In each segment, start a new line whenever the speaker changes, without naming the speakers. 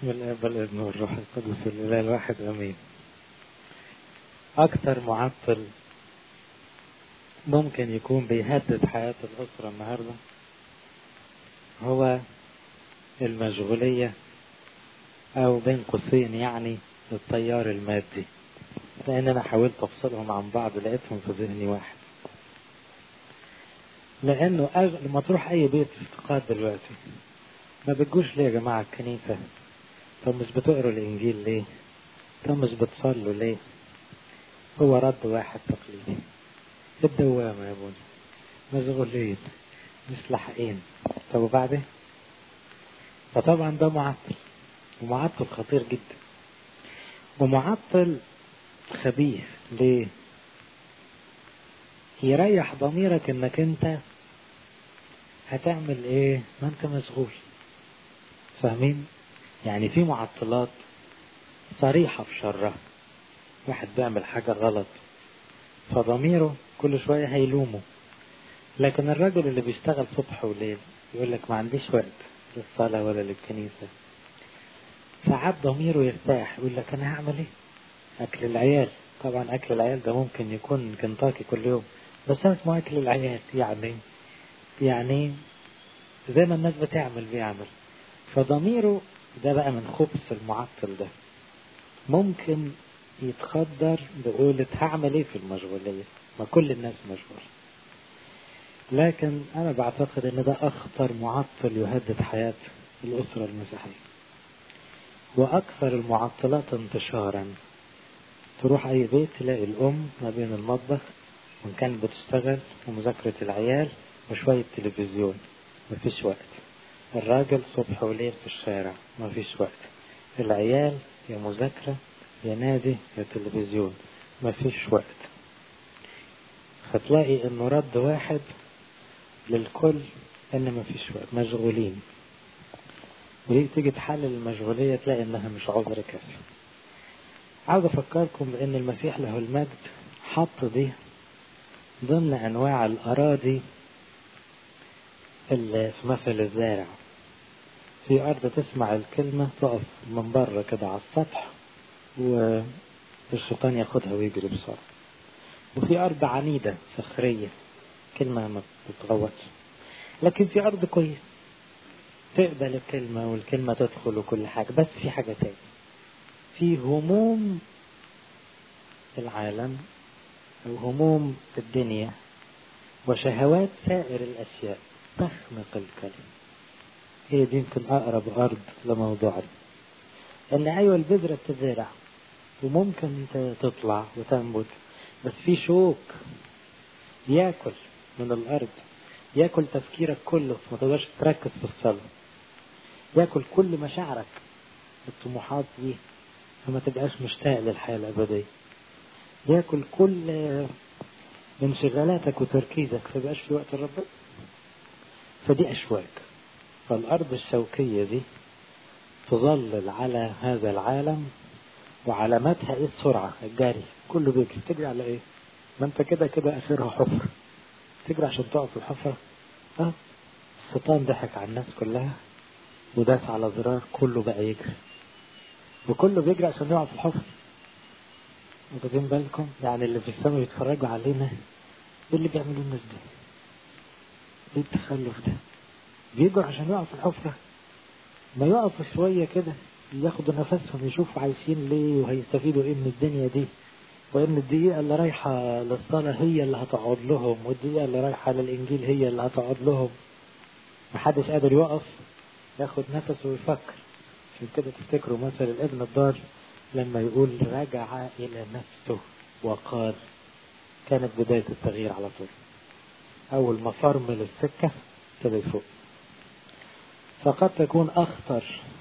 بسم الاب والابن والروح القدس الاله الواحد امين اكثر معطل ممكن يكون بيهدد حياة الأسرة النهاردة هو المشغولية أو بين قوسين يعني التيار المادي لأن أنا حاولت أفصلهم عن بعض لقيتهم في ذهني واحد لأنه أغ... لما تروح أي بيت افتقاد دلوقتي ما بتجوش ليه يا جماعة الكنيسة طب مش بتقروا الإنجيل ليه طب مش بتصلوا ليه هو رد واحد تقليدي الدوامة يا ابونا مشغولين مش لاحقين طب وبعدين فطبعا ده معطل ومعطل خطير جدا ومعطل خبيث ليه يريح ضميرك انك انت هتعمل ايه ما انت مشغول فاهمين يعني في معطلات صريحة في شرها واحد بيعمل حاجة غلط فضميره كل شوية هيلومه لكن الراجل اللي بيشتغل صبح وليل يقول لك ما عنديش وقت للصلاة ولا للكنيسة ساعات ضميره يرتاح يقول لك أنا هعمل إيه؟ أكل العيال طبعا أكل العيال ده ممكن يكون كنتاكي كل يوم بس أنا اسمه أكل العيال يعني يعني زي ما الناس بتعمل بيعمل فضميره ده بقى من خبث المعطل ده ممكن يتخدر بقولة هعمل ايه في المشغولية ما كل الناس مشغول لكن انا بعتقد ان ده اخطر معطل يهدد حياة الاسرة المسيحية واكثر المعطلات انتشارا تروح اي بيت تلاقي الام ما بين المطبخ وان كانت بتشتغل ومذاكرة العيال وشوية تلفزيون مفيش وقت الراجل صبح وليل في الشارع مفيش وقت العيال يا مذاكرة يا نادي يا تلفزيون مفيش وقت فتلاقي انه رد واحد للكل ان مفيش وقت مشغولين وليه تيجي تحلل المشغولية تلاقي انها مش عذر كافي عاوز افكركم بان المسيح له المجد حط دي ضمن انواع الاراضي اللي في مثل الزارع في ارض تسمع الكلمة تقف من بره كده على السطح والشيطان ياخدها ويجري بسرعة وفي أرض عنيدة صخرية كلمة ما بتتغوطش لكن في أرض كويس تقبل الكلمة والكلمة تدخل وكل حاجة بس في حاجة تاني في هموم العالم أو هموم الدنيا وشهوات سائر الأشياء تخنق الكلمة هي دي يمكن أقرب أرض لموضوعنا ان ايوه البذرة بتزرع وممكن تطلع وتنبت بس في شوك ياكل من الارض ياكل تفكيرك كله ما تقدرش تركز في الصلاة ياكل كل مشاعرك الطموحات دي فما تبقاش مشتاق للحياة الأبدية ياكل كل انشغالاتك وتركيزك فبقاش في وقت الرب فدي أشواك فالأرض الشوكية دي تظلل على هذا العالم وعلاماتها ايه السرعة الجري كله بيجري تجري على ايه ما انت كده كده اخرها حفر تجري عشان تقف في الحفرة اه الشيطان ضحك على الناس كلها وداس على زرار كله بقى يجري وكله بيجري عشان يقع في الحفر واخدين بالكم يعني اللي في السماء بيتفرجوا علينا ايه اللي بيعملوا الناس دي ايه التخلف ده بيجروا عشان يقعوا في الحفره ما يقفوا شوية كده ياخدوا نفسهم يشوفوا عايشين ليه وهيستفيدوا ايه من الدنيا دي وان الدقيقة اللي رايحة للصلاة هي اللي هتقعد لهم والدقيقة اللي رايحة للإنجيل هي اللي هتقعد لهم محدش قادر يقف ياخد نفسه ويفكر عشان كده تفتكروا مثل الابن الضال لما يقول رجع إلى نفسه وقال كانت بداية التغيير على طول أول ما فرمل السكة ابتدى يفوق فقد تكون أخطر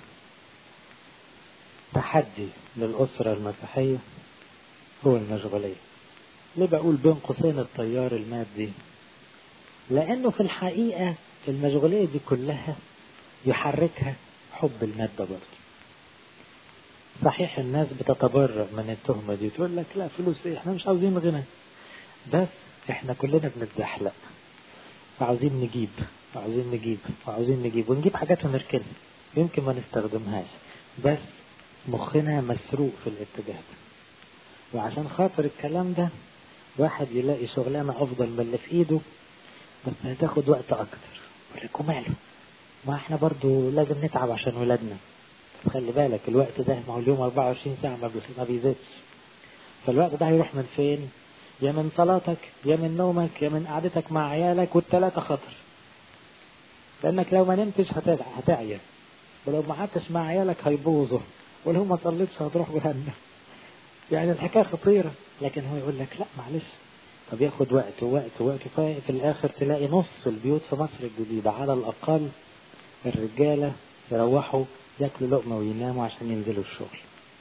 تحدي للأسرة المسيحية هو المشغولية ليه بقول بين قوسين التيار المادي لأنه في الحقيقة المشغولية دي كلها يحركها حب المادة برضه صحيح الناس بتتبرأ من التهمة دي تقول لك لا فلوس ايه احنا مش عاوزين غنى بس احنا كلنا بنتزحلق وعاوزين نجيب وعاوزين نجيب وعاوزين نجيب ونجيب حاجات ونركنها يمكن ما نستخدمهاش بس مخنا مسروق في الاتجاه ده وعشان خاطر الكلام ده واحد يلاقي شغلانة أفضل من اللي في إيده بس هتاخد وقت أكتر يقول لك وماله ما احنا برضو لازم نتعب عشان ولادنا خلي بالك الوقت ده ما هو اليوم 24 ساعة ما بيزيدش فالوقت ده هيروح من فين؟ يا من صلاتك يا من نومك يا من قعدتك مع عيالك والتلاتة خطر لأنك لو ما نمتش هتعيا ولو ما قعدتش مع عيالك هيبوظوا ولو ما صليتش هتروح جهنم يعني الحكاية خطيرة لكن هو يقول لك لا معلش طب ياخد وقت ووقت ووقت في الآخر تلاقي نص البيوت في مصر الجديدة على الأقل الرجالة يروحوا ياكلوا لقمة ويناموا عشان ينزلوا الشغل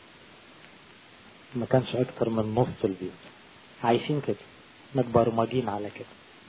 ما كانش أكتر من نص البيوت عايشين كده متبرمجين على كده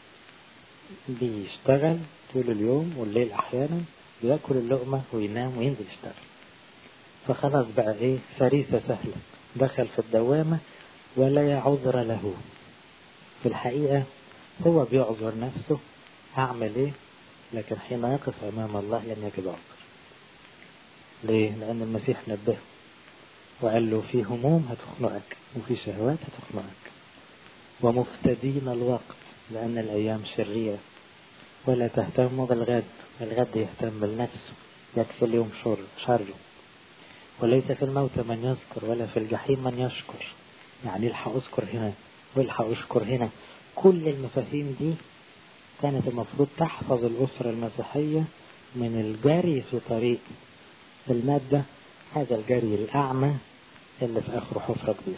بيشتغل طول اليوم والليل أحيانا بياكل اللقمة وينام وينزل يشتغل فخلاص بقى إيه فريسة سهلة دخل في الدوامة ولا عذر له في الحقيقة هو بيعذر نفسه هعمل ايه لكن حين يقف امام الله لن يجد عذر ليه لان المسيح نبهه وقال له في هموم هتخنقك وفي شهوات هتخنقك ومفتدين الوقت لان الايام شريرة ولا تهتموا بالغد الغد يهتم بالنفس يكفي اليوم شر شره وليس في الموت من يذكر ولا في الجحيم من يشكر يعني الحق اذكر هنا والحق اشكر هنا كل المفاهيم دي كانت المفروض تحفظ الأسرة المسيحية من الجري في طريق المادة هذا الجري الأعمى اللي في آخره حفرة كبيرة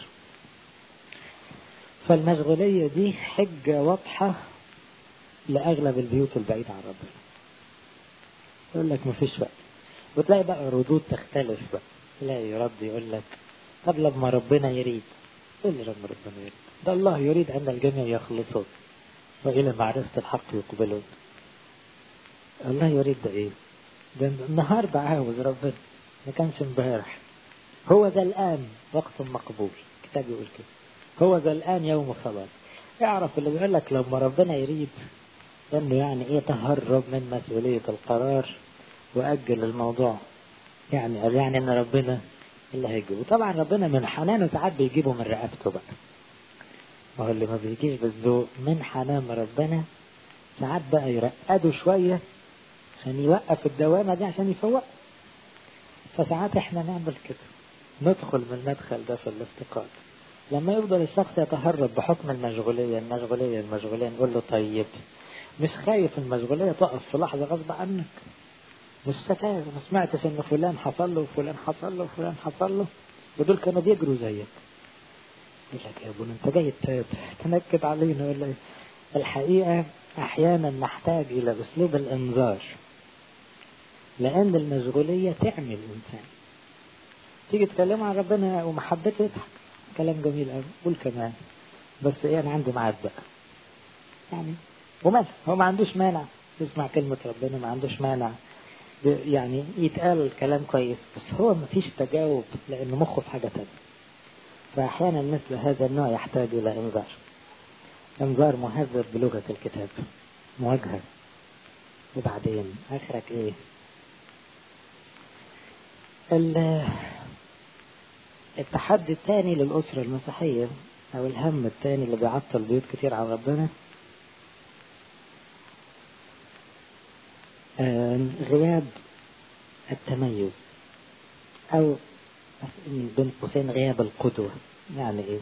فالمشغولية دي حجة واضحة لأغلب البيوت البعيدة عن ربنا يقول لك مفيش وقت وتلاقي بقى ردود تختلف بقى تلاقي رد يقول لك طب لما ربنا يريد ايه اللي لما ربنا يريد ده الله يريد أن الجميع يخلصون وإلى معرفة الحق يقبلون الله يريد ده إيه ده النهاردة عاوز ربنا ما كانش امبارح هو ذا الآن وقت مقبول كتاب يقول كده هو ذا الآن يوم خلاص اعرف اللي بيقول لك لما ربنا يريد انه يعني ايه تهرب من مسؤولية القرار واجل الموضوع يعني قال يعني ان ربنا اللي هيجيبه طبعا ربنا من حنانه ساعات بيجيبه من رقبته بقى ما هو اللي ما بيجيش بالذوق من حنان ربنا ساعات بقى يرقده شوية عشان يوقف الدوامة دي عشان يفوق فساعات احنا نعمل كده ندخل من المدخل ده في الافتقاد لما يفضل الشخص يتهرب بحكم المشغولية المشغولية المشغولية نقول له طيب مش خايف المشغولية تقف في لحظة غصب عنك مش ستاير ما سمعتش ان فلان حصل له وفلان حصل له وفلان حصل له ودول كانوا بيجروا زيك يقول لك يا ابونا انت جاي تنكد علينا ولا ايه الحقيقة احيانا نحتاج الى اسلوب الانذار لان المشغولية تعمل الانسان تيجي تكلم عن ربنا ومحبته يضحك كلام جميل قوي قول كمان بس ايه انا عندي ميعاد بقى يعني ومال هو ما عندوش مانع يسمع كلمة ربنا ما عندوش مانع يعني يتقال كلام كويس بس هو ما فيش تجاوب لأن مخه في حاجة تانية فأحيانا مثل هذا النوع يحتاج إلى إنذار إنذار مهذب بلغة الكتاب مواجهة وبعدين آخرك إيه التحدي الثاني للأسرة المسيحية أو الهم الثاني اللي بيعطل بيوت كتير عن ربنا غياب التميز أو بين قوسين غياب القدوة يعني إيه؟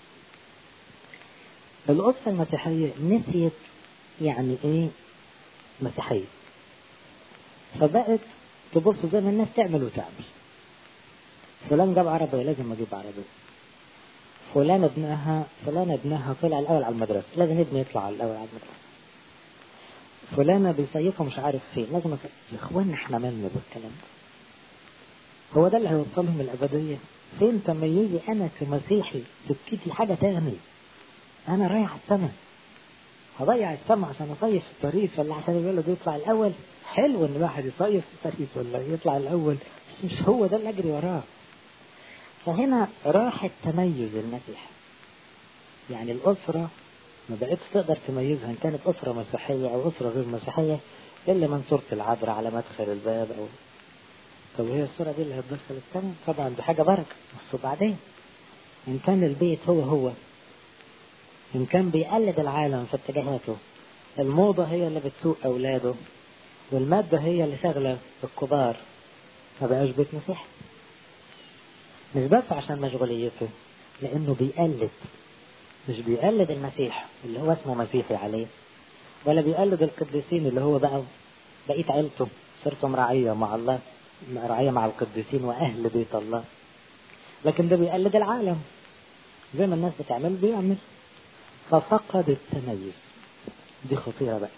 الأسرة المسيحية نسيت يعني إيه مسيحية فبقت تبص زي ما الناس تعمل وتعمل فلان جاب عربية لازم أجيب عربية فلان ابنها فلان ابنها طلع الأول على المدرسة لازم ابني يطلع الأول على المدرسة فلانة بيصيفها مش عارف فين لازم أصيف. يا اخوانا احنا مالنا بالكلام ده هو ده اللي هيوصلهم الأبدية فين تميزي أنا كمسيحي سكتي حاجة تاني أنا رايح السما هضيع السما عشان أصيف في باريس ولا عشان الولد يطلع الأول حلو إن الواحد يصيف في باريس ولا يطلع الأول بس مش هو ده اللي أجري وراه فهنا راح التميز المسيحي يعني الأسرة ما بقتش تقدر تميزها إن كانت أسرة مسيحية أو أسرة غير مسيحية إلا من صورة العذراء على مدخل الباب أو طب وهي الصورة دي اللي هتدخل السماء طبعا دي حاجة بركة بس وبعدين إن كان البيت هو هو إن كان بيقلد العالم في اتجاهاته الموضة هي اللي بتسوق أولاده والمادة هي اللي شغلة الكبار ما بقاش بيت مسيح مش بس عشان مشغوليته لأنه بيقلد مش بيقلد المسيح اللي هو اسمه مسيحي عليه ولا بيقلد القديسين اللي هو بقى بقيت عيلته صرتم رعية مع الله رعية مع القديسين وأهل بيت الله لكن ده بيقلد العالم زي ما الناس بتعمل بيعمل ففقد التميز دي خطيرة بقى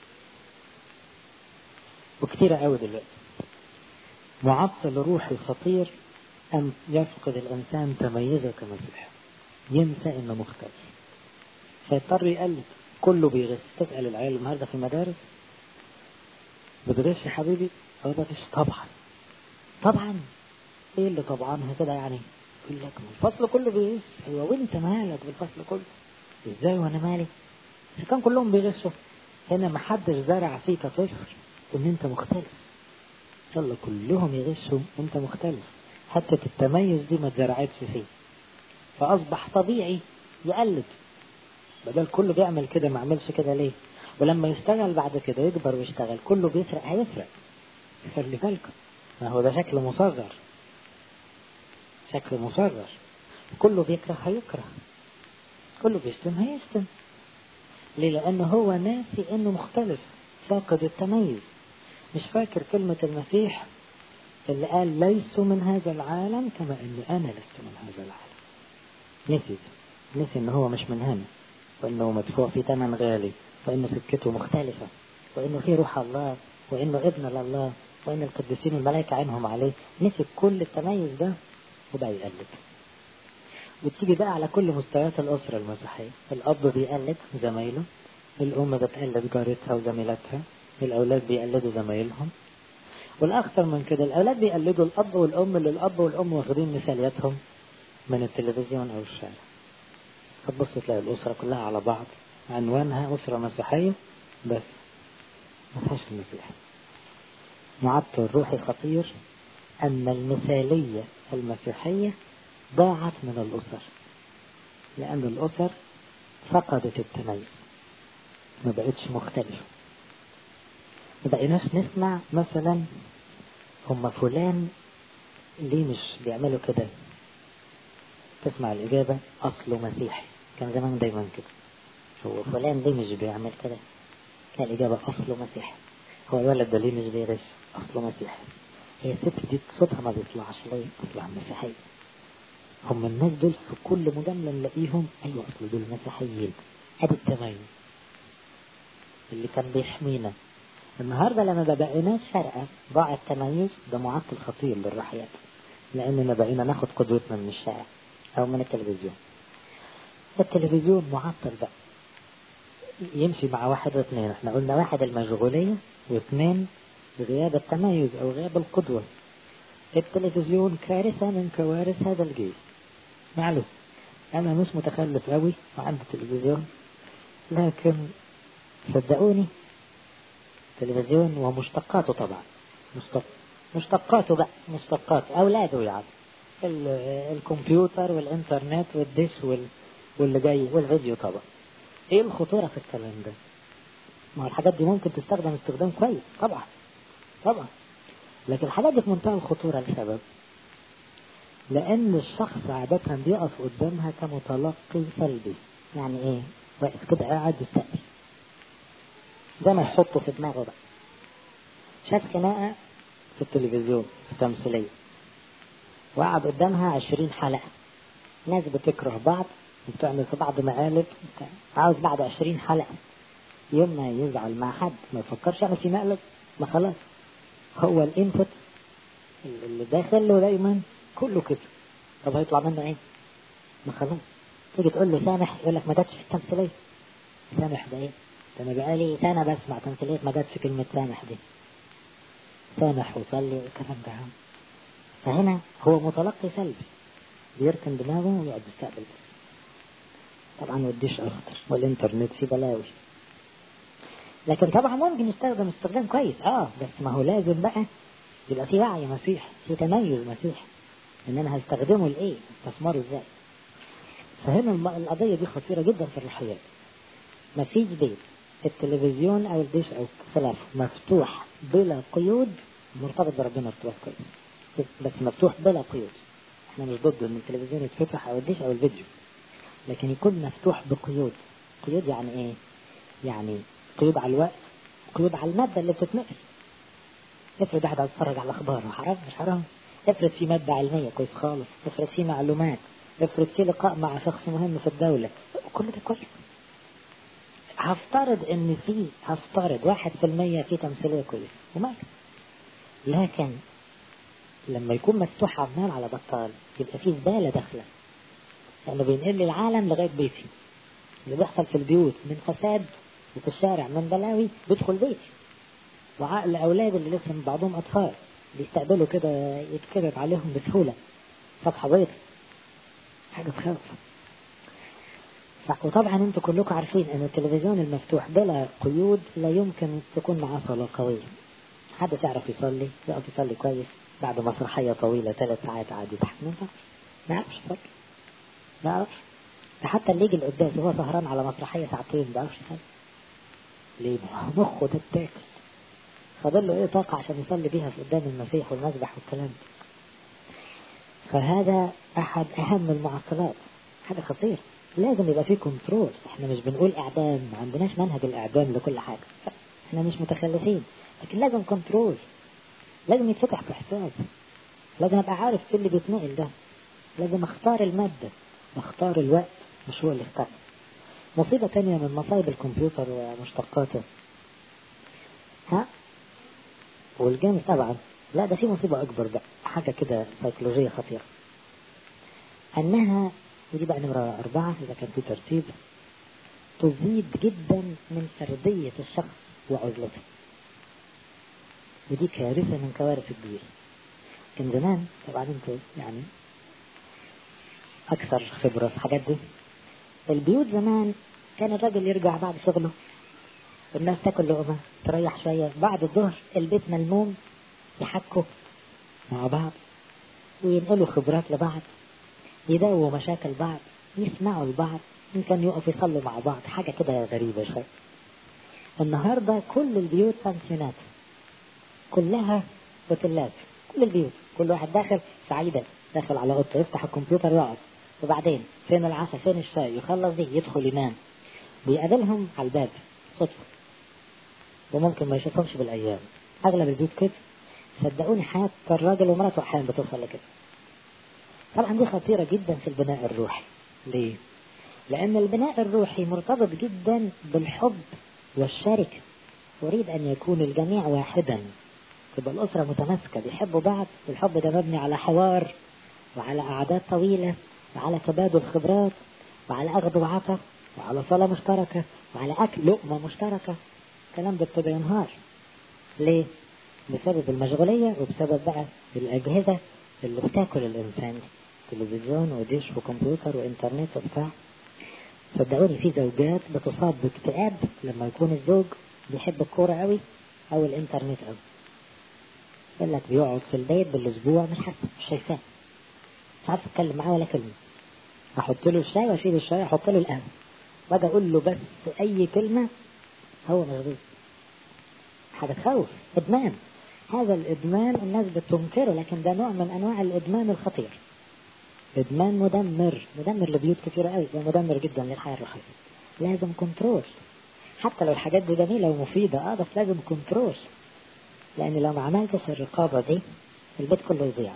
وكتيرة قوي دلوقتي معطل روحي خطير أن يفقد الإنسان تميزه كمسيح ينسى إنه مختلف فيضطر يقلد كله بيغش تسأل العيال النهاردة في المدارس بتغش يا حبيبي أو بغش طبعا طبعا ايه اللي طبعا كده يعني يقول لك الفصل كله بيغش ايوه وانت مالك بالفصل كله ازاي وانا مالي اذا كان كلهم بيغشوا هنا ما حدش زرع فيك طفل ان انت مختلف يلا كلهم يغشوا انت مختلف حتى التميز دي ما اتزرعتش فيه فاصبح طبيعي يقلد بدل كله بيعمل كده ما عملش كده ليه ولما يشتغل بعد كده يكبر ويشتغل كله بيسرق هيسرق خلي بالكم ما هو ده شكل مصغر شكل مصغر كله بيكره هيكره كله بيشتم هيشتم ليه لأنه هو ناسي إنه مختلف فاقد التميز مش فاكر كلمة المسيح اللي قال ليسوا من هذا العالم كما إني أنا لست من هذا العالم نسي نسي إن هو مش من هنا وإنه مدفوع في ثمن غالي وإنه سكته مختلفة وإنه في روح الله وإنه ابن لله وإن القديسين والملائكة عينهم عليه نسي كل التميز ده وبقى يقلد وتيجي بقى على كل مستويات الأسرة المسيحية الأب بيقلد زمايله الأم بتقلد جارتها وزميلتها الأولاد بيقلدوا زمايلهم والأخطر من كده الأولاد بيقلدوا الأب والأم اللي الأب والأم واخدين مثالياتهم من التلفزيون أو الشارع فتبص تلاقي الأسرة كلها على بعض عنوانها أسرة مسيحية بس ما فيهاش المسيح معطل روحي خطير أن المثالية المسيحية ضاعت من الأسر لأن الأسر فقدت التميز ما بقتش مختلفة ما بقيناش نسمع مثلا هم فلان ليه مش بيعملوا كده تسمع الإجابة أصله مسيحي كان زمان دايما كده هو فلان ليه مش بيعمل كده كان الإجابة أصله مسيحي هو الولد ده ليه مش بيغش أصله مسيحي هي الست دي صوتها ما بيطلعش ليه أصلها مسيحية هم الناس دول في كل مجاملة نلاقيهم أيوة أصل دول مسيحيين أدي التميز اللي كان بيحمينا النهارده لما ما بقيناش فارقة ضاع التميز ده معطل خطير للروحيات لأننا بقينا ناخد قدوتنا من الشارع أو من التلفزيون التلفزيون معطل بقى يمشي مع واحد واثنين احنا قلنا واحد المشغولية واثنين غياب التميز أو غياب القدوة التلفزيون كارثة من كوارث هذا الجيل معلش أنا مش متخلف قوي وعندي تلفزيون لكن صدقوني تلفزيون ومشتقاته طبعا مشتق مشتقاته بقى مشتقات أولاده يعني الكمبيوتر والإنترنت والدش وال... واللي جاي والفيديو طبعا إيه الخطورة في الكلام ده؟ ما الحاجات دي ممكن تستخدم استخدام كويس طبعا طبعا لكن الحاجات دي في منتهى الخطورة لسبب لأن الشخص عادة بيقف قدامها كمتلقي سلبي يعني إيه؟ واقف كده قاعد يستقبل ده ما يحطه في دماغه بقى شاف خناقة في التلفزيون في تمثيلية وقعد قدامها عشرين حلقة ناس بتكره بعض وبتعمل في بعض مقالب عاوز بعد عشرين حلقة يوم ما يزعل مع حد ما يفكرش يعمل في مقلب ما خلاص هو الانبوت اللي داخل له دايما كله كده طب هيطلع منه ايه؟ ما خلاص تيجي تقول له سامح يقول لك ما جاتش في التمثيلية سامح ده ايه؟ ده انا بقالي سنة بسمع تمثيلية ما جاتش كلمة سامح دي سامح وصلي والكلام ده فهنا هو متلقي سلبي بيركن دماغه ويقعد يستقبل بس طبعا والديش اخضر والانترنت فيه بلاوي لكن طبعا ممكن يستخدم استخدام كويس اه بس ما هو لازم بقى
يبقى في وعي مسيح في تميز مسيح ان انا هستخدمه لايه استثمره ازاي فهنا القضية دي خطيرة جدا في الروحيات مفيش بيت التلفزيون او الديش او خلافه مفتوح بلا قيود مرتبط بربنا ارتباط كويس بس مفتوح بلا قيود احنا مش ضد ان التلفزيون يتفتح او الديش او الفيديو لكن يكون مفتوح بقيود قيود يعني ايه يعني قيود على الوقت قيود على المادة اللي بتتنقل افرض واحد عايز يتفرج على الاخبار حرام مش حرام افرض في مادة علمية كويس خالص افرض في معلومات افرض في لقاء مع شخص مهم في الدولة كل ده كويس هفترض ان في هفترض واحد في المية في تمثيلية كويس ومالك لكن لما يكون مفتوح عمال على بطال يبقى في زبالة داخلة لأنه بينقل لي العالم لغاية بيتي اللي بيحصل في البيوت من فساد وفي الشارع من بلاوي بيدخل بيتي وعقل أولاد اللي لسه من بعضهم أطفال بيستقبلوا كده يتكذب عليهم بسهولة صفحة بيضة حاجة تخوف وطبعا انتوا كلكم عارفين ان التلفزيون المفتوح بلا قيود لا يمكن تكون معاه صلاة قوية حد يعرف يصلي يقف يصلي كويس بعد مسرحية طويلة ثلاث ساعات عادي تحت ما ينفعش ما يعرفش يصلي ما يعرفش حتى اللي يجي القداس وهو سهران على مسرحية ساعتين ما يعرفش يصلي ليه مخه ده اتاكل فاضل له ايه طاقة عشان يصلي بيها في قدام المسيح والمذبح والكلام ده فهذا احد اهم المعطلات حاجة خطيرة لازم يبقى فيه كنترول احنا مش بنقول اعدام ما عندناش منهج الاعدام لكل حاجة احنا مش متخلفين لكن لازم كنترول لازم يتفتح بحساب لازم ابقى عارف ايه اللي بيتنقل ده لازم اختار المادة واختار الوقت مش هو اللي اختار مصيبة تانية من مصايب الكمبيوتر ومشتقاته ها والجيمز طبعا لا ده في مصيبة أكبر بقى حاجة كده سيكولوجية خطيرة أنها ودي بقى نمرة أربعة إذا كان في ترتيب تزيد جدا من فردية الشخص وعزلته ودي كارثة من كوارث الدين كان زمان طبعا انتوا يعني أكثر خبرة في الحاجات دي البيوت زمان كان الراجل يرجع بعد شغله الناس تاكل لقمة تريح شوية بعد الظهر البيت ملموم يحكوا مع بعض وينقلوا خبرات لبعض يداووا مشاكل بعض يسمعوا لبعض يمكن يقفوا يصلوا مع بعض حاجة كده غريبة شوية النهاردة كل البيوت بانسيونات كلها اوتيلات كل البيوت كل واحد داخل سعيدة داخل على اوضته يفتح الكمبيوتر يقعد وبعدين فين العشاء فين الشاي يخلص دي يدخل ينام ويقابلهم على الباب صدفة وممكن ما يشوفهمش بالأيام أغلب البيوت كده صدقوني حياة الراجل ومراته أحيانا بتوصل لكده طبعا دي خطيرة جدا في البناء الروحي ليه؟ لأن البناء الروحي مرتبط جدا بالحب والشركة أريد أن يكون الجميع واحدا تبقى الأسرة متماسكة بيحبوا بعض الحب ده مبني على حوار وعلى قعدات طويلة وعلى تبادل خبرات وعلى أخذ وعطاء وعلى صلاة مشتركة وعلى أكل لقمة مشتركة الكلام ده ابتدى ينهار ليه؟ بسبب المشغولية وبسبب بقى الأجهزة اللي بتاكل الإنسان تلفزيون وديش وكمبيوتر وإنترنت وبتاع صدقوني في زوجات بتصاب باكتئاب لما يكون الزوج بيحب الكورة قوي أو الإنترنت قوي يقول لك بيقعد في البيت بالأسبوع مش حاسس مش شايفاه مش عارف أتكلم معاه ولا كلمة أحط له الشاي وأشيل الشاي أحط له القهوة باجي أقول له بس أي كلمة هو مشغول حاجة تخوف إدمان هذا الإدمان الناس بتنكره لكن ده نوع من أنواع الإدمان الخطير إدمان مدمر مدمر لبيوت كثيرة قوي ومدمر جدا للحياة الروحية لازم كنترول حتى لو الحاجات دي جميلة ومفيدة اه بس لازم كنترول لأن لو ما عملتش الرقابة دي البيت كله يضيع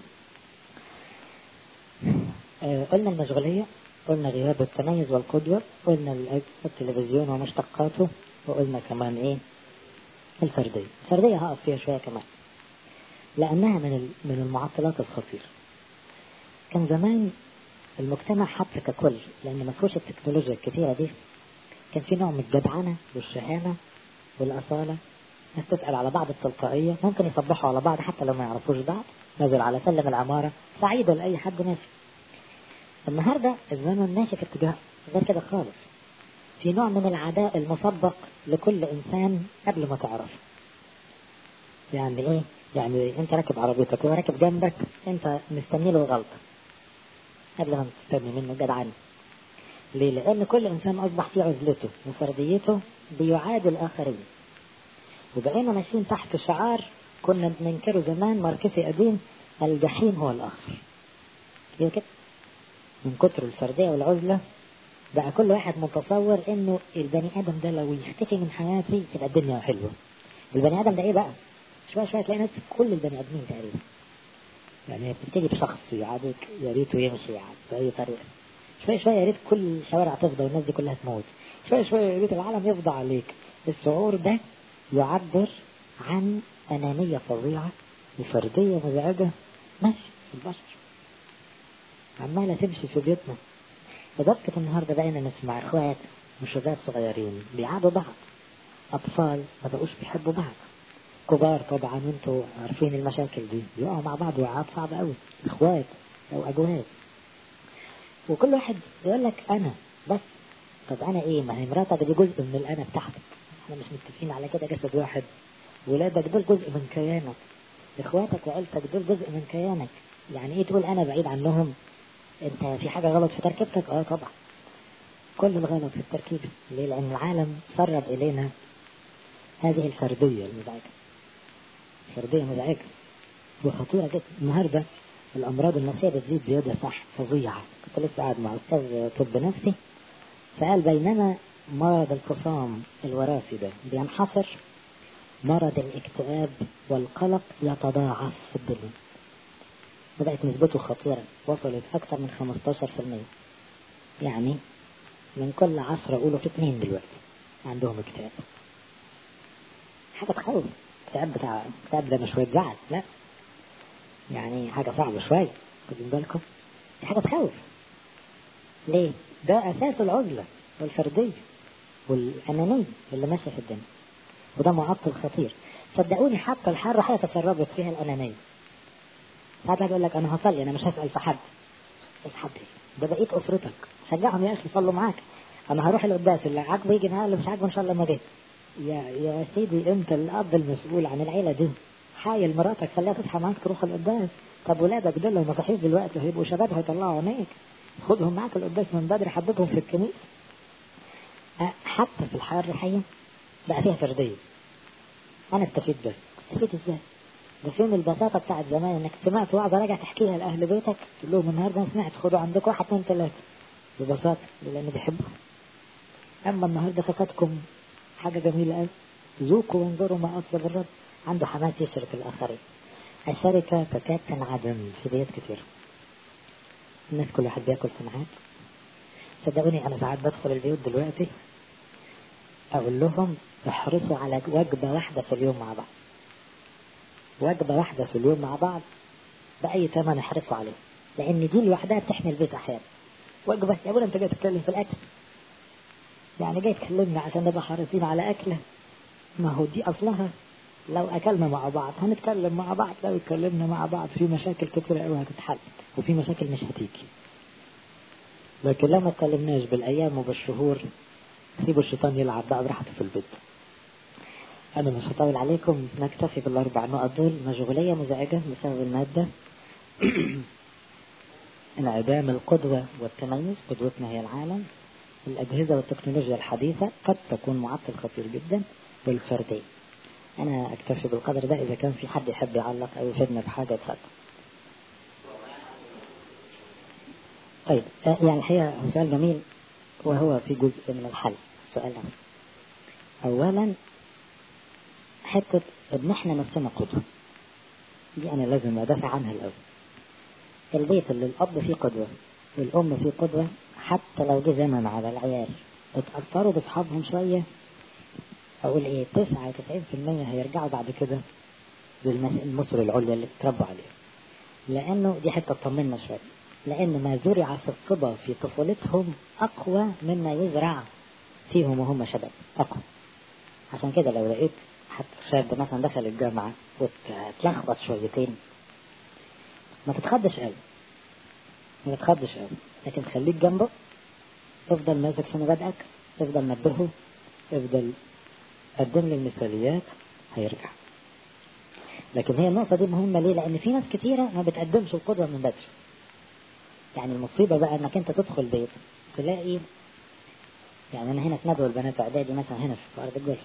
آه قلنا المشغولية قلنا غياب التميز والقدوة قلنا التلفزيون ومشتقاته وقلنا كمان ايه الفردية الفردية هقف فيها شوية كمان لأنها من من المعطلات الخطيرة كان زمان المجتمع حتى ككل لأن ما فيهوش التكنولوجيا الكثيرة دي كان في نوع من الجدعنة والشهامة والأصالة ناس تسأل على بعض التلقائية ممكن يصبحوا على بعض حتى لو ما يعرفوش بعض نزل على سلم العمارة سعيدة لأي حد ماشي النهاردة الزمن ماشي في اتجاه غير كده خالص في نوع من العداء المسبق لكل إنسان قبل ما تعرف يعني ايه يعني انت راكب عربيتك وهو راكب جنبك انت مستني له غلطه قبل ما تستني منه جدعان ليه لان كل انسان اصبح في عزلته وفرديته بيعادل الاخرين وبقينا ماشيين تحت شعار كنا بننكره زمان ماركسي قديم الجحيم هو الاخر كده كده من كتر الفرديه والعزله بقى كل واحد متصور انه البني ادم ده لو يختفي من حياتي تبقى الدنيا حلوه البني ادم ده ايه بقى شويه شويه تلاقي نفسك كل البني ادمين تقريبا يعني هي بتبتدي بشخص يعادك يا ريته يمشي يعني باي طريقه شويه شويه يا ريت كل الشوارع تفضى والناس دي كلها تموت شويه شويه يا ريت العالم يفضى عليك الشعور ده يعبر عن انانيه فظيعه وفرديه مزعجه ماشي في البشر عماله تمشي في بيوتنا لدرجه النهارده بقينا نسمع اخوات وشباب صغيرين بيعادوا بعض اطفال ما بقوش بيحبوا بعض كبار طبعا انتوا عارفين المشاكل دي يقعوا مع بعض وقعات صعبة قوي اخوات او اجواد وكل واحد يقول لك انا بس طب انا ايه ما هي مراتك دي جزء من الانا بتاعتك احنا مش متفقين على كده جسد واحد ولادك دول جزء من كيانك اخواتك وعيلتك دول جزء من كيانك يعني ايه تقول انا بعيد عنهم انت في حاجة غلط في تركيبتك اه طبعا كل الغلط في التركيب ليه لان العالم سرب الينا هذه الفردية المزعجة فردية مزعجة وخطيرة جدا النهاردة الأمراض النفسية بتزيد زيادة صح فظيعة كنت لسه قاعد مع أستاذ طب نفسي فقال بينما مرض الفصام الوراثي ده بينحصر مرض الاكتئاب والقلق يتضاعف في الدنيا وبقت نسبته خطيرة وصلت أكثر من 15% يعني من كل عشرة قولوا في اثنين دلوقتي عندهم اكتئاب حاجة تخوف الاكتئاب بتاع الاكتئاب ده مش شوية زعل لا يعني حاجة صعبة شوية خدوا بالكم دي حاجة تخوف ليه؟ ده أساس العزلة والفردية والأنانية اللي ماشية في الدنيا وده معطل خطير صدقوني حتى الحرة حاجة تسربت فيها الأنانية ساعات يقول لك أنا هصلي أنا مش هسأل في حد في حد ده بقيت أسرتك شجعهم يا أخي يصلوا معاك أنا هروح القداس اللي عاجبه يجي معايا اللي مش عاجبه إن شاء الله ما جيت يا يا سيدي أنت الأب المسؤول عن العيلة دي حايل مراتك خليها تصحى معاك تروح القداس طب ولادك دول لو ما صحيش دلوقتي هيبقوا شباب هيطلعوا عينيك خدهم معاك القداس من بدري حببهم في الكنيسة حتى في الحياة الروحية بقى فيها فردية أنا استفيد بس استفيد إزاي؟ ده فين البساطة بتاعت زمان إنك سمعت وعظة راجع تحكيها لأهل بيتك تقول لهم النهاردة سمعت خدوا عندك واحد اثنين ثلاثة ببساطة لأن بيحبهم أما النهاردة فاتتكم حاجة جميلة قوي ذوقوا وانظروا ما أطلب الرب عنده حماس يشرك الآخرين الشركة تكاد تنعدم في بيوت كتير الناس كل واحد بياكل سمعات صدقوني أنا ساعات بدخل البيوت دلوقتي أقول لهم احرصوا على وجبة واحدة في اليوم مع بعض وجبة واحدة في اليوم مع بعض بأي ثمن احرصوا عليه لأن دي لوحدها بتحمي البيت أحيانا وجبة يا ابونا أنت جاي تتكلم في الأكل يعني جاي تكلمنا عشان نبقى حريصين على أكلة ما هو دي أصلها لو أكلنا مع بعض هنتكلم مع بعض لو اتكلمنا مع بعض في مشاكل كتيرة قوي هتتحل وفي مشاكل مش هتيجي لكن لو ما اتكلمناش بالأيام وبالشهور سيبوا الشيطان يلعب بقى براحته في البيت أنا مش هطول عليكم نكتفي بالأربع نقط دول مشغولية مزعجة بسبب المادة انعدام القدوة والتميز قدوتنا هي العالم الأجهزة والتكنولوجيا الحديثة قد تكون معطل خطير جدا والفردية أنا أكتفي بالقدر ده إذا كان في حد يحب يعلق أو يفيدنا بحاجة اتفضل طيب يعني الحقيقة سؤال جميل وهو في جزء من الحل سؤال نفسه أولا حتة إن إحنا نفسنا قدوة دي أنا لازم أدافع عنها الأول البيت اللي الأب فيه قدوة والأم فيه قدوة حتى لو جه زمن على العيال اتأثروا بأصحابهم شوية أقول إيه تسعة وتسعين في المية هيرجعوا بعد كده للمصر العليا اللي اتربوا عليها لأنه دي حتة تطمنا شوية لأن ما زرع في الصبا في طفولتهم أقوى مما يزرع فيهم وهم شباب أقوى عشان كده لو لقيت حتى شاب مثلا دخل الجامعة وتلخبط شويتين ما تتخضش قوي ما تتخضش قوي لكن خليك جنبه افضل ماسك في مبادئك افضل نبهه افضل قدم له المثاليات هيرجع لكن هي النقطة دي مهمة ليه؟ لأن في ناس كتيرة ما بتقدمش القدوة من بدري. يعني المصيبة بقى إنك أنت تدخل بيت تلاقي يعني أنا هنا في ندوة البنات إعدادي مثلا هنا في أرض الجولف.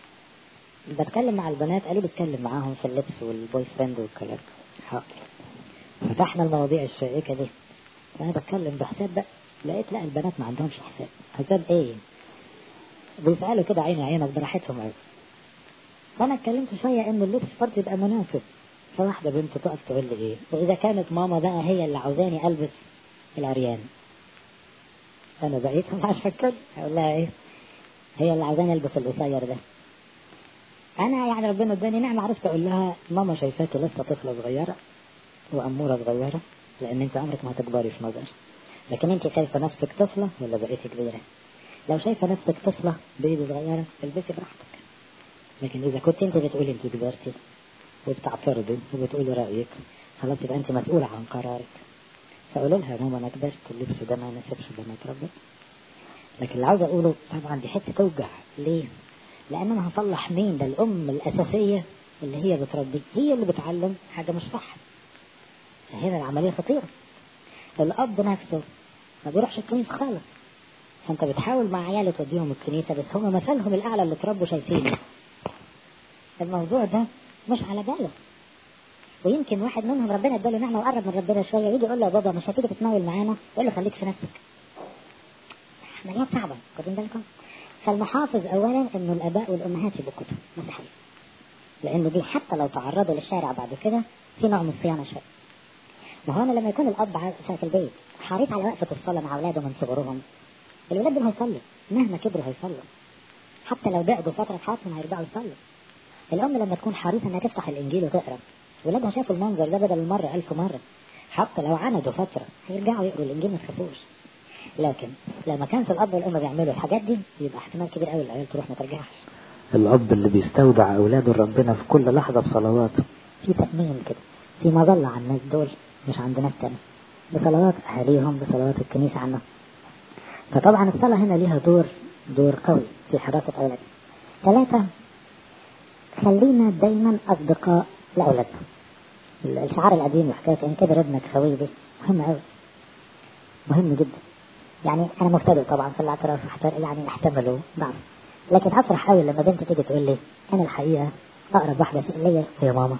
بتكلم مع البنات قالوا بتكلم معاهم في اللبس والبوي فريند والكلام حاضر. فتحنا المواضيع الشائكة دي. فأنا بتكلم بحساب بقى لقيت لا البنات ما عندهمش حساب. حساب إيه؟ بيسألوا كده عيني عينك براحتهم قوي. فانا اتكلمت شويه ان اللبس برضه يبقى مناسب فواحده بنت تقف تقول لي ايه واذا كانت ماما بقى هي اللي عاوزاني البس العريان انا بقيت مش عارفه اتكلم اقول لها ايه هي اللي عاوزاني البس القصير ده انا يعني ربنا اداني نعمه عرفت اقول لها ماما شايفاكي لسه طفله صغيره واموره صغيره لان انت عمرك ما هتكبري في نظري لكن انت شايفه نفسك طفله ولا بقيتي كبيره لو شايفه نفسك طفله بيبي صغيره البسي براحتك لكن إذا كنت أنت بتقول أنت كبرتي وبتعترضي وبتقولي رأيك خلاص يبقى أنت مسؤولة عن قرارك فقولوا لها ماما أنا كبرت اللبس ده ما يناسبش بنات ربنا لكن اللي عاوز أقوله طبعا دي حتة توجع ليه؟ لأن أنا هصلح مين ده الأم الأساسية اللي هي بتربي هي اللي بتعلم حاجة مش صح فهنا العملية خطيرة الأب نفسه ما بيروحش الكنيسة خالص فأنت بتحاول مع عياله توديهم الكنيسة بس هم مثلهم الأعلى اللي اتربوا شايفينه الموضوع ده مش على باله ويمكن واحد منهم ربنا اداله نعمه وقرب من ربنا شويه يجي يقول له يا بابا مش هتيجي تتناول معانا يقول له خليك في نفسك عمليات صعبه واخدين بالكم فالمحافظ اولا انه الاباء والامهات يبقوا كتب مسيحيه لانه دي حتى لو تعرضوا للشارع بعد كده في نوع من الصيانه شويه ما هو انا لما يكون الاب في البيت حريص على وقفه الصلاه مع اولاده من صغرهم الولاد دول هيصلوا مهما كبروا هيصلوا حتى لو بعدوا فتره في حياتهم هيرجعوا يصلوا الأم لما تكون حريصة إنها تفتح الإنجيل وتقرأ ولادها شافوا المنظر ده بدل المرة ألف مرة حتى لو عندوا فترة هيرجعوا يقروا الإنجيل ما تخافوش لكن لما كانت الأب والأم بيعملوا الحاجات دي يبقى احتمال كبير قوي العيال تروح ما ترجعش
الأب اللي بيستودع أولاده ربنا في كل لحظة بصلواته
في تأمين كده في مظلة على الناس دول مش عند ناس تاني بصلوات أهاليهم بصلوات الكنيسة عنهم فطبعا الصلاة هنا ليها دور دور قوي في حراسة أولادنا ثلاثة خلينا دايما أصدقاء لأولادنا الشعار القديم وحكاية إن كبر ابنك خوي دي مهم أوي مهم جدا يعني أنا مبتدئ طبعا في الاعتراف يعني احتمله بعض لكن أفرح أوي لما بنتي تيجي تقول لي أنا الحقيقة أقرب واحدة ليا هي ماما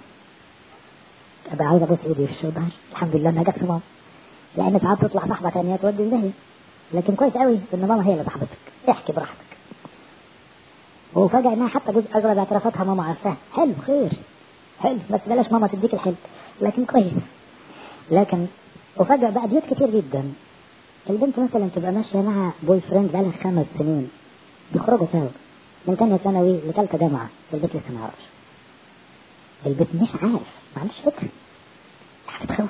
أبقى عايز أبوس إيدي في الشغل الحمد لله إنها جت في ماما لأن ساعات تطلع صاحبة تانية تودي الدنيا لكن كويس قوي إن ماما هي اللي صاحبتك احكي براحتك وفجأة انها حتى جزء اغلب اعترافاتها ماما عارفاها حلو خير حلو بس بلاش ماما تديك الحلو لكن كويس لكن وفجأة بقى بيوت كتير جدا البنت مثلا تبقى ماشية مع بوي فريند بقالها خمس سنين بيخرجوا سوا من تانية ثانوي لثالثة جامعة البيت لسه ما يعرفش البيت مش عارف ما عندوش فكرة حاجة تخوف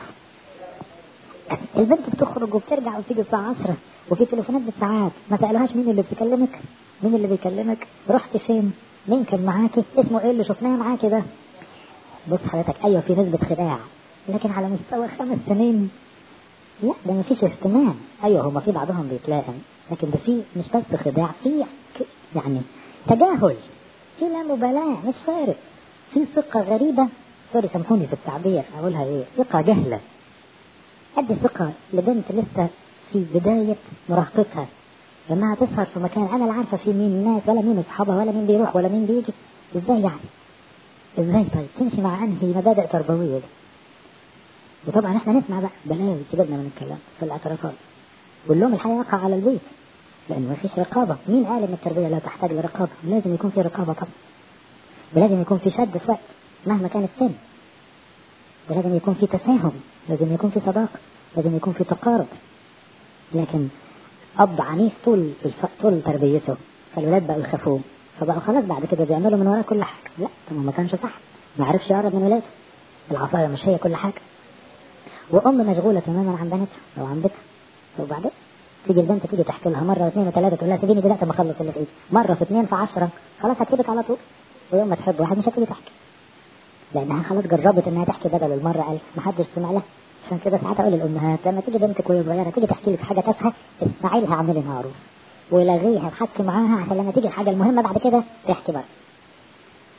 البنت بتخرج وبترجع وتيجي الساعة 10 وفي تليفونات بالساعات ما سألوهاش مين اللي بتكلمك مين اللي بيكلمك رحت فين مين كان معاكي اسمه ايه اللي شفناه معاكي ده بص حضرتك ايوه في نسبة خداع لكن على مستوى خمس سنين لا ده مفيش اهتمام ايوه هما في بعضهم بيتلائم لكن ده في مش بس خداع في يعني تجاهل في لا مبالاة مش فارق في ثقة غريبة سوري سامحوني في التعبير اقولها ايه ثقة جهلة ادي ثقة لبنت لسه في بداية مراهقتها لانها تسهر في مكان انا لا عارفه فيه مين الناس ولا مين اصحابها ولا مين بيروح ولا مين بيجي ازاي يعني ازاي طيب تمشي مع انهي مبادئ تربويه دي وطبعا احنا نسمع بقى بلاوي سيبنا من الكلام في الاعترافات واللوم الحقيقه يقع على البيت لان ما فيش رقابه مين قال ان التربيه لا تحتاج لرقابه لازم يكون في رقابه طبعا ولازم يكون في شد في وقت مهما كان السن ولازم يكون في تفاهم لازم يكون في صداقه لازم يكون في تقارب لكن اب عنيف طول الف... طول تربيته فالولاد بقوا يخافوه فبقوا خلاص بعد كده بيعملوا من وراه كل حاجه لا طب ما كانش صح ما عرفش يقرب من ولاده العصايه مش هي كل حاجه وام مشغوله تماما عن بنتها او عن بيتها وبعدين تيجي البنت تيجي تحكي لها مره واثنين وثلاثه تقول لها سيبيني دلوقتي ما اخلص اللي في ايدي مره في اثنين في عشرة خلاص هتسيبك على طول ويوم ما تحب واحد مش هتيجي تحكي لانها خلاص جربت انها تحكي بدل المره ألف ما حدش سمع لها عشان كده ساعات اقول للامهات لما تيجي بنتك وهي صغيره تيجي تحكي لك حاجه تافهه اسمعي لها اعملي معروف ولغيها وحكي معاها عشان لما تيجي الحاجه المهمه بعد كده تحكي بقى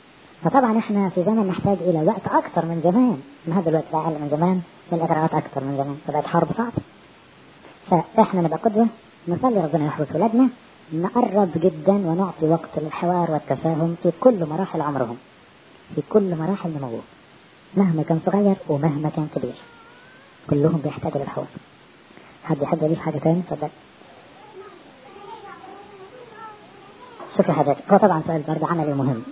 فطبعا احنا في زمن نحتاج الى وقت اكثر من زمان ما هذا الوقت اقل من زمان والاجراءات اكثر من زمان فبقت حرب صعبه فاحنا نبقى قدوه نصلي ربنا يحرس ولادنا نقرب جدا ونعطي وقت للحوار والتفاهم في كل مراحل عمرهم في كل مراحل نموهم مهما كان صغير ومهما كان كبير كلهم بيحتاجوا للحوار حد يحب يضيف حاجة تاني اتفضل شوف يا حضرتك هو طبعا سؤال برضه عملي مهم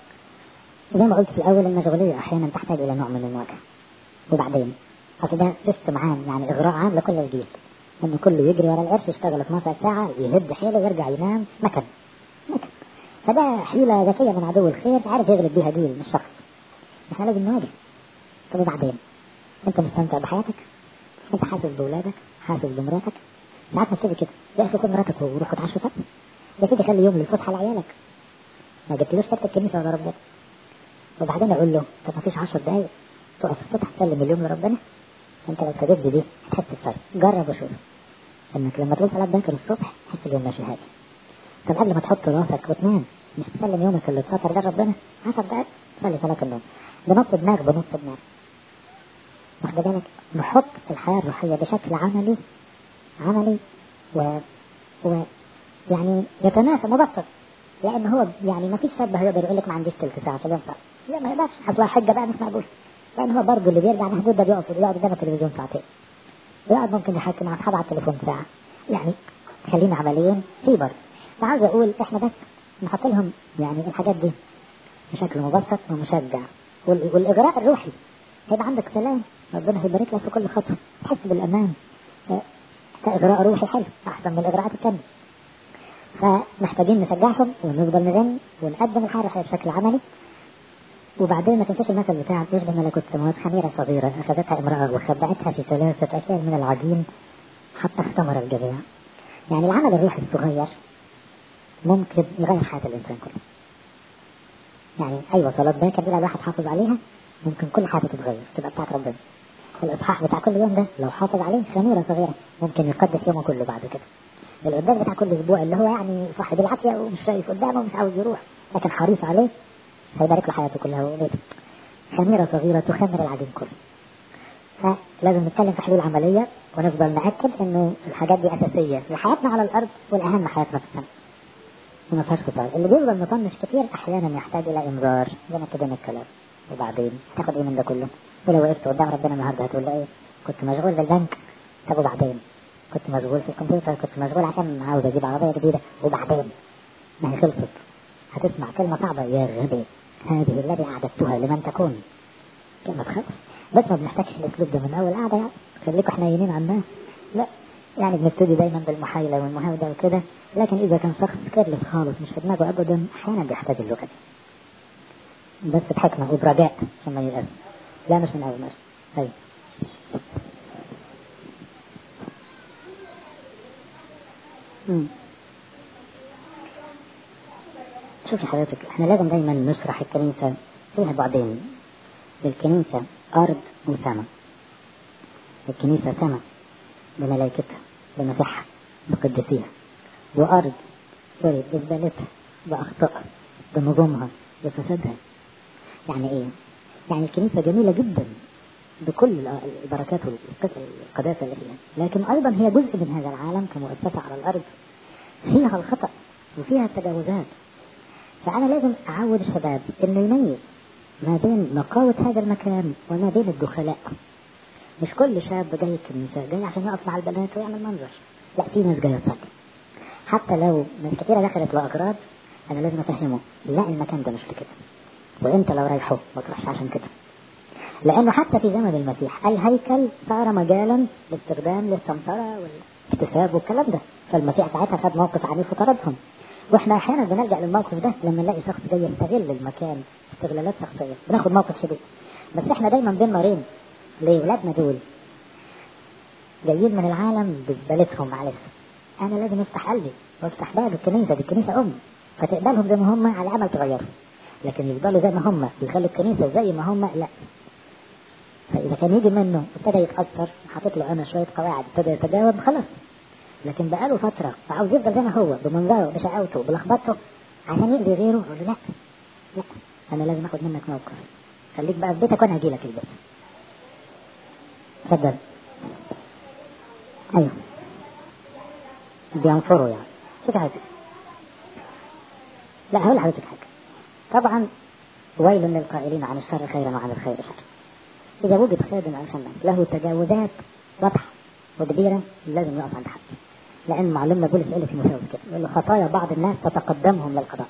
زي ما قلت في الأول المشغولية أحيانا تحتاج إلى نوع من المواجهة وبعدين أصل ده سيستم عام يعني إغراء عام لكل الجيل إن كله يجري ورا القرش يشتغل 12 ساعة يهد حيله ويرجع ينام مكن مكن فده حيلة ذكية من عدو الخير عارف يغلب بيها جيل مش شخص احنا لازم نواجه طب وبعدين انت مستمتع بحياتك انت حاسس بولادك حاسس بمراتك ساعات نكتب كده لا خد مراتك وروح اتعشوا سوا يا سيدي خلي يوم للفسحه لعيالك ما جبتلوش سبت الكنيسه ولا ربنا وبعدين اقول له طب ما فيش 10 دقايق تقف الصبح تسلم اليوم لربنا انت لو ابتديت بدي هتحس بفرق جرب وشوف انك لما تقول صلاه باكر الصبح تحس اليوم ماشي هادي طب قبل ما تحط راسك وتنام مش تسلم يومك اللي اتفطر ده ربنا 10 دقايق صلي صلاه النوم بنط دماغ بنط دماغ واخد بالك نحط الحياة الروحية بشكل عملي عملي و, و... يعني يتناسب مبسط لأن هو يعني ما فيش شاب هيقدر يقول لك ما عنديش تلت ساعة في اليوم ساعة لا ما يقدرش أصل حجة بقى مش مقبول لأن هو برضه اللي بيرجع محدود ده بيقف يقعد قدام التلفزيون ساعتين يقعد ممكن يحكي مع أصحابه على التليفون ساعة يعني خلينا عمليا في برضه فعاوز أقول إحنا بس نحط لهم يعني الحاجات دي بشكل مبسط ومشجع والإجراء الروحي هيبقى عندك سلام ربنا هيبارك لك في كل خطوة تحس بالأمان كإجراء روحي حلو أحسن من الإجراءات التانية فمحتاجين نشجعهم ونفضل نغني ونقدم الحياة الروحية بشكل عملي وبعدين ما تنساش المثل بتاع يشبه ملكوت السماوات خميرة صغيرة أخذتها امرأة وخبأتها في ثلاثة أشياء من العجين حتى اختمر الجميع يعني العمل الروحي الصغير ممكن يغير حياة الإنسان كله يعني أيوة صلاة باكر إلى الواحد حافظ عليها ممكن كل حاجة تتغير تبقى بتاعت ربنا الإصحاح بتاع كل يوم ده لو حافظ عليه خميرة صغيرة ممكن يقدس يومه كله بعد كده القداس بتاع كل أسبوع اللي هو يعني صاحب العافية ومش شايف قدامه ومش عاوز يروح لكن حريص عليه هيبارك له حياته كلها وبيته خميرة صغيرة تخمر العجين كله فلازم نتكلم في حلول عملية ونفضل نأكد إنه الحاجات دي أساسية لحياتنا على الأرض والأهم حياتنا في السماء وما فيهاش خسارة اللي بيفضل مطنش كتير أحيانا يحتاج إلى إنذار زي ما ابتدينا الكلام وبعدين تاخد إيه من ده كله ولو وقفت قدام ربنا النهارده هتقول له ايه كنت مشغول بالبنك طب وبعدين كنت مشغول في الكمبيوتر كنت مشغول عشان عاوز اجيب عربيه جديده وبعدين ما هي خلصت هتسمع كلمه صعبه يا غبي هذه الذي اعددتها لمن تكون كلمه خلص بس ما بنحتاجش الاسلوب ده من اول قعده يعني خليكوا حنينين عنها لا يعني بنبتدي دايما بالمحايله والمهاوده وكده لكن اذا كان شخص كيرلس خالص مش في دماغه ابدا احيانا بيحتاج اللغه دي بس بحكمه وبرجاء عشان ما ييأس لا مش من أول مرة أيوة شوفي حضرتك احنا لازم دايما نشرح الكنيسة فيها بعدين الكنيسة أرض وسماء الكنيسة سماء بملائكتها بمسيحها بقدسيها وأرض سوري بزبالتها بأخطائها بنظامها بفسادها يعني إيه؟ يعني الكنيسة جميلة جدا بكل البركات والقداسة اللي فيها لكن أيضا هي جزء من هذا العالم كمؤسسة على الأرض فيها الخطأ وفيها التجاوزات فأنا لازم أعود الشباب إنه يميز ما بين نقاوة هذا المكان وما بين الدخلاء مش كل شاب جاي الكنيسة جاي عشان يقف مع البنات ويعمل منظر لا في ناس جاية تصلي حتى لو ناس كتيرة دخلت لأغراض أنا لازم أفهمه لا المكان ده مش لكده وانت لو رايحه ما تروحش عشان كده لانه حتى في زمن المسيح الهيكل صار مجالا لاستخدام للسمسرة والاكتساب والكلام ده فالمسيح ساعتها خد موقف عنيف وطردهم واحنا احيانا بنلجا للموقف ده لما نلاقي شخص جاي يستغل المكان استغلالات شخصيه بناخد موقف شديد بس احنا دايما بين نارين لاولادنا دول جايين من العالم بزبالتهم معلش انا لازم افتح قلبي وافتح باب الكنيسه دي الكنيسه ام فتقبلهم زي ما هم على امل تغيرهم لكن يفضلوا زي ما هم يخلوا الكنيسة زي ما هم لا فإذا كان يجي منه ابتدى يتأثر حاطط له أنا شوية قواعد ابتدى يتجاوب خلاص لكن بقاله فترة فعاوز يفضل زي ما هو بمنظره بشقاوته بلخبطته عشان يقضي غيره يقول له لا لا انا لازم اخد منك موقف خليك بقى في بيتك وانا هجي لك البيت اتفضل ايوه بينفروا يعني شوف حاجه لا هقول لحضرتك حاجه طبعا ويل للقائلين عن الشر خيرا وعن الخير شر اذا وجد خادم او خدام له تجاوزات واضحه وكبيره لازم يقف عند حد لان معلمنا بولس قال في مساوس كده يقول له خطايا بعض الناس تتقدمهم للقضاء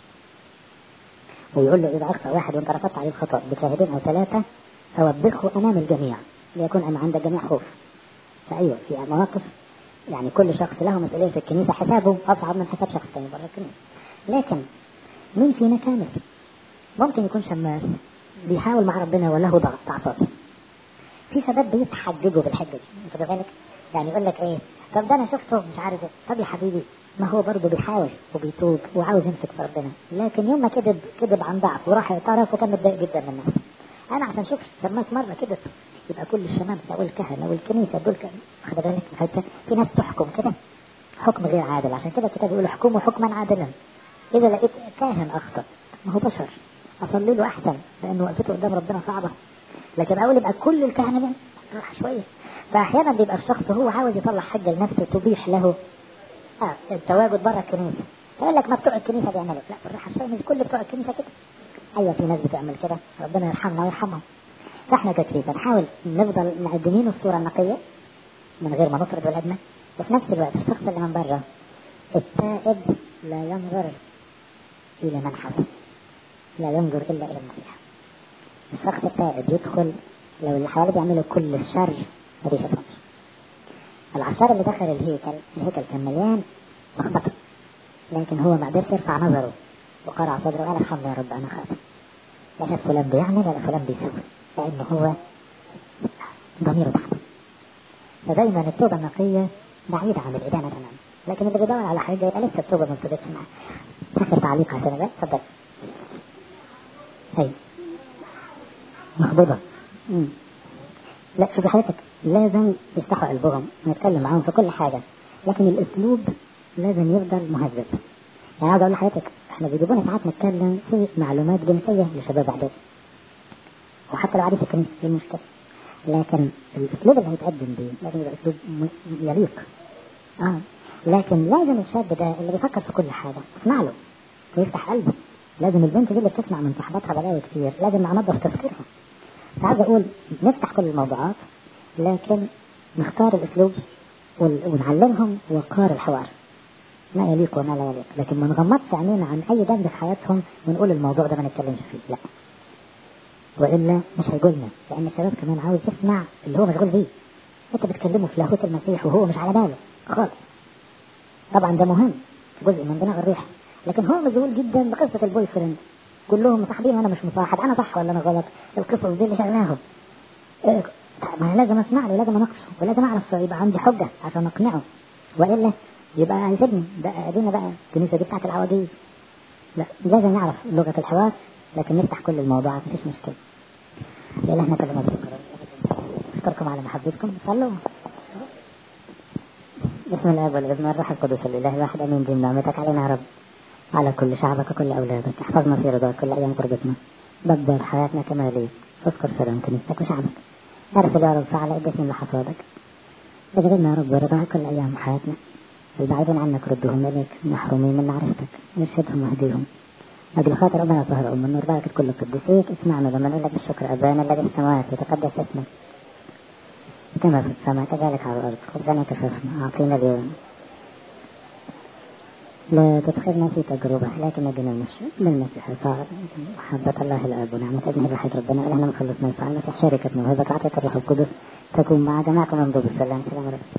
ويقول له اذا اخطا واحد وانت رفضت عليه الخطا بشاهدين او ثلاثه اوبخه امام الجميع ليكون أم عند الجميع خوف فايوه في مواقف يعني كل شخص له مسؤوليه في الكنيسه حسابه اصعب من حساب شخص ثاني بره الكنيسه لكن مين فينا كامل ممكن يكون شماس بيحاول مع ربنا وله ضعفات في شباب بيتحججوا بالحجه دي انت بالك يعني يقول لك ايه طب ده انا شفته مش عارف ايه طب يا حبيبي ما هو برضه بيحاول وبيتوب وعاوز يمسك في ربنا لكن يوم ما كذب كذب عن ضعف وراح اعترف وكان متضايق جدا من نفسه انا عشان شفت شماس مره كده يبقى كل الشمامسه والكهنه والكنيسه دول كان واخد بالك حتى في ناس تحكم كده حكم غير عادل عشان كده الكتاب يقول احكموا حكما عادلا اذا لقيت كاهن اخطا ما هو بشر اصلي له احسن لانه وقفته قدام ربنا صعبه لكن اقول يبقى كل الكهنه بقى راح شويه فاحيانا بيبقى الشخص هو عاوز يطلع حاجه لنفسه تبيح له اه التواجد بره الكنيسه يقول لك ما بتوع الكنيسه بيعملوا لا بالراحه شويه مش كل بتوع الكنيسه كده ايوه في ناس بتعمل كده ربنا يرحمنا ويرحمهم فاحنا كتير نحاول نفضل مقدمين الصوره النقيه من غير ما نطرد ولادنا وفي نفس الوقت الشخص اللي من بره التائب لا ينظر الى من حوله لا ينظر الا الى المسيح الشخص التائب يدخل لو اللي حواليه بيعملوا كل الشر ما بيشوفهمش العشار اللي دخل الهيكل الهيكل كان مليان لخبطه لكن هو ما قدرش يرفع نظره وقرع صدره وقال الحمد يا رب انا خاطئ لا شاف فلان بيعمل ولا فلان بيسوي لانه هو ضميره تحت فدايما التوبه النقيه بعيده عن الادانه تماما لكن اللي بيدور على حاجه يبقى لسه التوبه ما ابتدتش معاه اخر تعليق عشان ده اتفضل هي مخضوضه لا شوف حضرتك لازم يفتحوا قلبهم ونتكلم معاهم في كل حاجة لكن الأسلوب لازم يفضل مهذب يعني عاوز أقول لحضرتك احنا بيجيبونا ساعات نتكلم في معلومات جنسية لشباب إعدادي وحتى لو عارف الكنيسة دي مشكلة لكن الأسلوب اللي هيتقدم بيه لازم يبقى أسلوب يليق اه لكن لازم الشاب ده اللي بيفكر في كل حاجة اسمع له ويفتح قلبه لازم البنت دي اللي بتسمع من صاحباتها بلاوي كتير لازم ننظف تفكيرها عايز اقول نفتح كل الموضوعات لكن نختار الاسلوب ونعلمهم وقار الحوار ما يليق وما لا يليق لكن ما نغمضش عينينا عن اي جنب في حياتهم ونقول الموضوع ده ما نتكلمش فيه لا والا مش هيقولنا لان الشباب كمان عاوز يسمع اللي هو مشغول بيه انت بتكلمه في لاهوت المسيح وهو مش على باله خالص طبعا ده مهم جزء من بناء الروح لكن هو مشغول جدا بقصه البوي فريند كلهم مصاحبين وانا مش مصاحب انا صح ولا انا غلط القصص دي اللي شغلاهم إيه ما انا لازم اسمع له ولازم اناقشه ولازم اعرف يبقى عندي حجه عشان اقنعه والا يبقى هيسيبني ده ادينا بقى الكنيسه دي بتاعت العواجيز لا لازم نعرف لغه الحوار لكن نفتح كل الموضوعات مفيش مشكله يلا احنا كلمات اشكركم على محبتكم صلوا بسم الله والابن والروح القدس الاله الواحد امين دين نعمتك علينا يا رب على كل شعبك وكل أولادك احفظنا في رضاك كل أيام قربتنا دبر حياتنا كما ليك اذكر سلام كنيستك وشعبك ارسل يا رب فعل قدسين لحصادك اجعلنا يا رب رضاك كل أيام حياتنا البعيدين عنك ردهم إليك محرومين من معرفتك ارشدهم واهديهم أجل خاطر أمنا طهر أم النور باركة كل قدسيك اسمعنا لما نقول لك الشكر أبانا الذي في السماوات يتقدس اسمك كما في السماء كذلك على الأرض خبزنا كفافنا أعطينا اليوم لا تدخلنا في تجربة لكن نجنا من المسيح صار محبة الله الآب ونعمة ابنه الوحيد ربنا إلهنا مخلصنا يسوع المسيح شركة موهبة عطية الروح القدس تكون مع جماعكم من بالسلام سلام عليكم